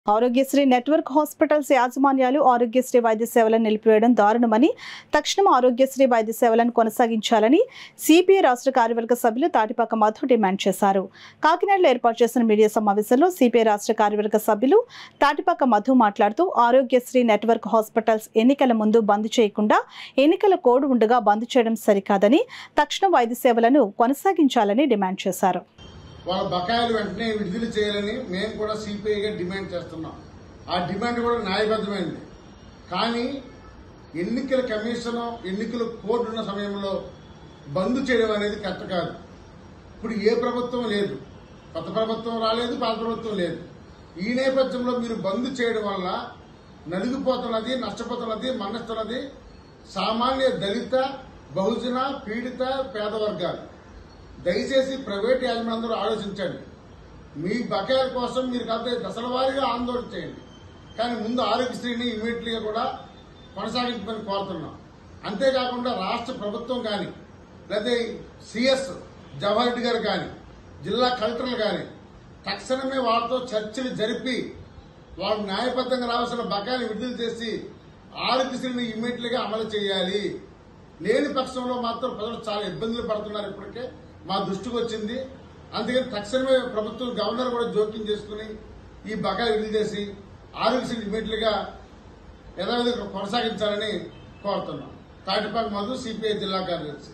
Aarogyasri network hospitals యాజమాన్యాలు ఆరోగ్యశ్రీ వైద్య సేవలను నిలిపివేయడం దారుణమని తక్షణం ఆరోగ్యశ్రీ వైద్య సేవలను కొనసాగించాలని సిపిఐ రాష్ట్ర కార్యవర్గ సభ్యులు తాటిపాక మధు డిమాండ్ చేశారు కాకినాడలో ఏర్పాటు చేసిన మీడియా సమావేశంలో సిపిఐ రాష్ట్ర కార్యవర్గ సభ్యులు తాటిపాక మధు మాట్లాడుతూ ఆరోగ్యశ్రీ నెట్వర్క్ హాస్పిటల్స్ ఎన్నికల ముందు బంద్ చేయకుండా ఎన్నికల కోడ్ ఉండగా బంద్ చేయడం సరికాదని తక్షణ వైద్య సేవలను కొనసాగించాలని డిమాండ్ చేశారు వాళ్ళ బకాయిలు వెంటనే విడుదల చేయాలని మేము కూడా సిపిఐగా డిమాండ్ చేస్తున్నాం ఆ డిమాండ్ కూడా న్యాయబద్ధమైంది కానీ ఎన్నికల కమిషన్ ఎన్నికల కోడ్ ఉన్న సమయంలో బంద్ చేయడం అనేది కరెక్ట్ కాదు ఇప్పుడు ఏ ప్రభుత్వం లేదు కొత్త ప్రభుత్వం రాలేదు పాత ప్రభుత్వం లేదు ఈ నేపథ్యంలో మీరు బంద్ చేయడం వల్ల నలిగిపోతున్నది నష్టపోతున్నది మన్నిస్తున్నది సామాన్య దళిత బహుజన పీడిత పేద వర్గాలు దయచేసి ప్రైవేట్ యాజమాన్యందరూ ఆలోచించండి మీ బకాయిల కోసం మీరు కాకపోతే దశల వారీగా ఆందోళన చేయండి కానీ ముందు ఆరోగ్యశ్రీని ఇమీడియట్లీగా కూడా కొనసాగించమని కోరుతున్నాం అంతేకాకుండా రాష్ట్ర ప్రభుత్వం కానీ లేదా సిఎస్ జవహర్ రెడ్డి గారు కానీ జిల్లా కలెక్టర్లు కానీ తక్షణమే వాళ్ళతో చర్చలు జరిపి వాళ్ళు న్యాయబద్ధంగా రావాల్సిన బకాయిలు విడుదల చేసి ఆరోగ్యశ్రీని ఇమీడియట్లీగా అమలు చేయాలి లేని పక్షంలో మాత్రం ప్రజలు చాలా ఇబ్బందులు పడుతున్నారు ఇప్పటికే మా దృష్టికి వచ్చింది అందుకని తక్షణమే ప్రభుత్వం గవర్నర్ కూడా జోక్యం చేసుకుని ఈ బకాయి విడుదల చేసి ఆరోగ్యశ్రీ ఇమీడియట్ గా యథావిధిగా కొనసాగించాలని కోరుతున్నాం తాటిపాక మధు సిపిఐ జిల్లా కార్యదర్శి